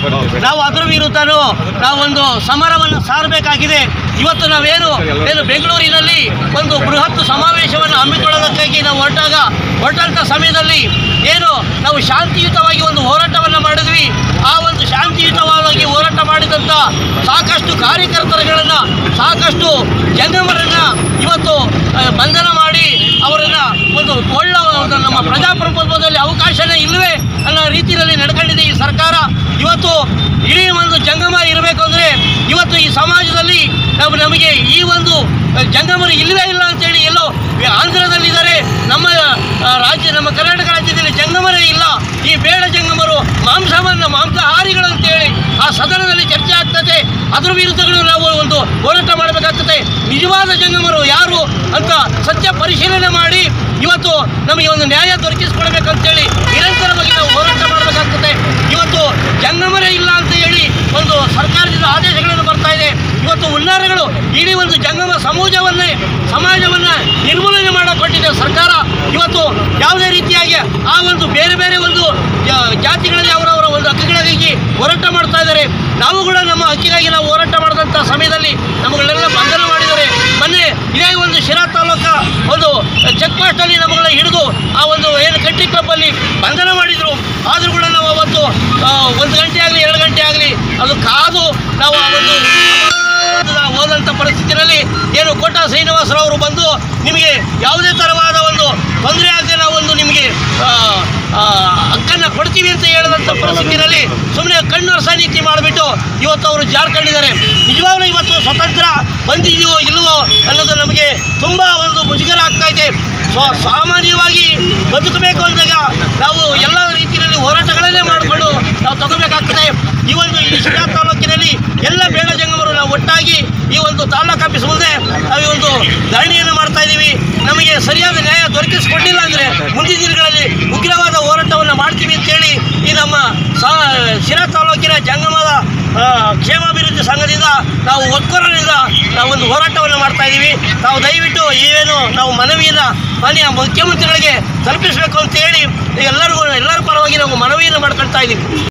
ನಾವು ಅದರ ವಿರುದ್ಧನೂ ನಾವೊಂದು ಸಮರವನ್ನು ಸಾರಬೇಕಾಗಿದೆ ಇವತ್ತು ನಾವೇನು ಏನು ಬೆಂಗಳೂರಿನಲ್ಲಿ ಒಂದು ಬೃಹತ್ ಸಮಾವೇಶವನ್ನು ಹಮ್ಮಿಕೊಳ್ಳೋದಕ್ಕಾಗಿ ನಾವು ಹೊರಟಾಗ ಹೊರಟಂಥ ಸಮಯದಲ್ಲಿ ಏನು ನಾವು ಶಾಂತಿಯುತವಾಗಿ ಒಂದು ಹೋರಾಟವನ್ನು ಮಾಡಿದ್ವಿ ಆ ಒಂದು ಶಾಂತಿಯುತವಾಗಿ ಹೋರಾಟ ಮಾಡಿದಂಥ ಸಾಕಷ್ಟು ಕಾರ್ಯಕರ್ತರುಗಳನ್ನು ಸಾಕಷ್ಟು ಜಂಗಮರನ್ನು ಇವತ್ತು ಆ, ಬಂಧನ ಮಾಡಿ ಅವರನ್ನು ಒಂದು ಒಳ್ಳ ಒಂದು ನಮ್ಮ ಪ್ರಜಾಪ್ರಭುತ್ವದಲ್ಲಿ ಅವಕಾಶನೇ ಇಲ್ಲವೇ ಅನ್ನೋ ರೀತಿಯಲ್ಲಿ ನಡ್ಕೊಂಡಿದೆ ಈ ಸರ್ಕಾರ ಇವತ್ತು ಇಡೀ ಒಂದು ಜಂಗಮ ಇರಬೇಕು ಅಂದರೆ ಇವತ್ತು ಈ ಸಮಾಜದಲ್ಲಿ ನಾವು ನಮಗೆ ಈ ಒಂದು ಜಂಗಮರು ಇಲ್ಲವೇ ಇಲ್ಲ ಅಂತೇಳಿ ಎಲ್ಲೋ ಆಂಧ್ರದಲ್ಲಿದ್ದಾರೆ ನಮ್ಮ ಆ, ರಾಜ್ಯ ನಮ್ಮ ಕರ್ನಾಟಕ ರಾಜ್ಯದಲ್ಲಿ ಜಂಗಮರೇ ಇಲ್ಲ ಈ ಬೇಡ ಜಂಗಮರು ಮಾಂಸವನ್ನು ಮಾಂಸಾಹಾರಿಗಳು ಅಂತೇಳಿ ಆ ಸದನದಲ್ಲಿ ಚರ್ಚೆ ಆಗ್ತದೆ ಅದ್ರ ವಿರುದ್ಧಗಳು ನಾವು ಒಂದು ಹೋರಾಟ ಮಾಡಬೇಕಾಗ್ತದೆ ನಿಜವಾದ ಜಂಗಮರು ಯಾರು ಅಂತ ಸತ್ಯ ಪರಿಶೀಲನೆ ಮಾಡಿ ಇವತ್ತು ನಮಗೆ ಒಂದು ನ್ಯಾಯ ದೊರಕಿಸಿಕೊಡ್ಬೇಕಂತೇಳಿ ನಿರಂತರವಾಗಿ ನಾವು ಹೋರಾಟ ಮಾಡಬೇಕಾಗ್ತದೆ ಇವತ್ತು ಜಂಗಮರೇ ಇಲ್ಲ ಅಂತ ಹೇಳಿ ಒಂದು ಸರ್ಕಾರದಿಂದ ಆದೇಶಗಳನ್ನು ಬರ್ತಾ ಇದೆ ಇವತ್ತು ಉನ್ನಾರಗಳು ಇಡೀ ಒಂದು ಜಂಗಮ ಸಮಾಜವನ್ನೇ ಸಮಾಜವನ್ನು ನಿರ್ಮೂಲನೆ ಮಾಡಿಕೊಟ್ಟಿದೆ ಸರ್ಕಾರ ಇವತ್ತು ಯಾವುದೇ ರೀತಿಯಾಗಿ ಆ ಒಂದು ಬೇರೆ ಬೇರೆ ಒಂದು ಜ- ಜಾತಿಗಳಲ್ಲಿ ಅವರವರ ಒಂದು ಹಕ್ಕುಗಳಿಗಾಗಿ ಹೋರಾಟ ಮಾಡ್ತಾ ಇದ್ದಾರೆ ನಾವು ಕೂಡ ನಮ್ಮ ಹಕ್ಕಿಗಾಗಿ ನಾವು ಹೋರಾಟ ಮಾಡಿದಂಥ ಸಮಯದಲ್ಲಿ ನಮ್ಮಗಳನ್ನೆಲ್ಲ ಬಂಧನ ಮಾಡಿದ್ದಾರೆ ಮೊನ್ನೆ ಇದೇ ಒಂದು ಶಿರಾ ತಾಲೂಕ ಒಂದು ಚೆಕ್ ಪೋಸ್ಟಲ್ಲಿ ನಮ್ಮಗಳನ್ನ ಹಿಡಿದು ಆ ಒಂದು ಏನು ಕಟ್ಟಿ ಕ್ಲಬ್ಬಲ್ಲಿ ಬಂಧನ ಮಾಡಿದರು ಆದರೂ ಕೂಡ ನಾವು ಅವತ್ತು ಆ, ಒಂದು ಗಂಟೆ ಆಗಲಿ ಎರಡು ಗಂಟೆ ಆಗಲಿ ಅದು ಕಾದು ನಾವು ಆ ಒಂದು ನಾವು ಹೋದಂಥ ಪರಿಸ್ಥಿತಿಯಲ್ಲಿ ಏನು ಕೋಟ ಶ್ರೀನಿವಾಸರಾವರು ಬಂದು ನಿಮಗೆ ಯಾವುದೇ ಥರವಾದ ಒಂದು ತೊಂದರೆ ಆಗದೆ ನಾವೊಂದು ನಿಮಗೆ ಆ, ಆ, ಹಕ್ಕನ್ನು ಕೊಡ್ತೀವಿ ಅಂತ ಹೇಳಿದಂಥ ಪರಿಸ್ಥಿತಿಯಲ್ಲಿ ಸುಮ್ಮನೆ ಕಣ್ಣೊರ್ಸ ನೀತಿ ಮಾಡಿಬಿಟ್ಟು ಇವತ್ತು ಅವರು ಜಾರ್ಕೊಂಡಿದ್ದಾರೆ ನಿಜವಾಗ್ಲೂ ಇವತ್ತು ಸ್ವತಂತ್ರ ಬಂದಿದೆಯೋ ಇಲ್ಲವೋ ಅನ್ನೋದು ನಮಗೆ ತುಂಬ ಒಂದು ಮುಜುಗರ ಆಗ್ತಾ ಇದೆ ಸ್ವ ಸಾಮಾನ್ಯವಾಗಿ ಬದುಕಬೇಕು ಅಂದಾಗ ನಾವು ಎಲ್ಲ ರೀತಿಯಲ್ಲಿ ಹೋರಾಟಗಳನ್ನೇ ಮಾಡಿಕೊಂಡು ನಾವು ತಗೋಬೇಕಾಗ್ತದೆ ಈ ಒಂದು ಈ ಶಿರಾ ತಾಲೂಕಿನಲ್ಲಿ ಎಲ್ಲ ಬೇಡ ಜಂಗಮರು ನಾವು ಒಟ್ಟಾಗಿ ಈ ಒಂದು ತಾಲೂಕು ಆಫೀಸ್ ಮುಂದೆ ನಾವು ಈ ಒಂದು ಧರಣಿಯನ್ನು ಮಾಡ್ತಾ ಇದ್ದೀವಿ ನಮಗೆ ಸರಿಯಾದ ನ್ಯಾಯ ದೊರಕಿಸಿಕೊಟ್ಟಿಲ್ಲ ಅಂದರೆ ಮುಂದಿನ ದಿನಗಳಲ್ಲಿ ಉಗ್ರವಾದ ಹೋರಾಟವನ್ನು ಮಾಡ್ತೀವಿ ಅಂತೇಳಿ ಈ ನಮ್ಮ ಸಾ ಶಿರಾ ತಾಲೂಕಿನ ಜಂಗಮದ ಆ, ಕ್ಷೇಮಾಭಿವೃದ್ಧಿ ಸಂಘದಿಂದ ನಾವು ಒಕ್ಕೂರರಿಂದ ನಾವು ಒಂದು ಹೋರಾಟವನ್ನು ಮಾಡ್ತಾ ಇದ್ದೀವಿ ನಾವು ದಯವಿಟ್ಟು ಏನು ನಾವು ಮನವಿಯನ್ನು ಮಾನ್ಯ ಮುಖ್ಯಮಂತ್ರಿಗಳಿಗೆ ತಲುಪಿಸಬೇಕು ಅಂತ ಹೇಳಿ ಎಲ್ಲರಿಗೂ ಎಲ್ಲರ ಪರವಾಗಿ ನಾವು ಮನವಿಯನ್ನು ಮಾಡ್ಕೊಳ್ತಾ ಇದ್ದೀವಿ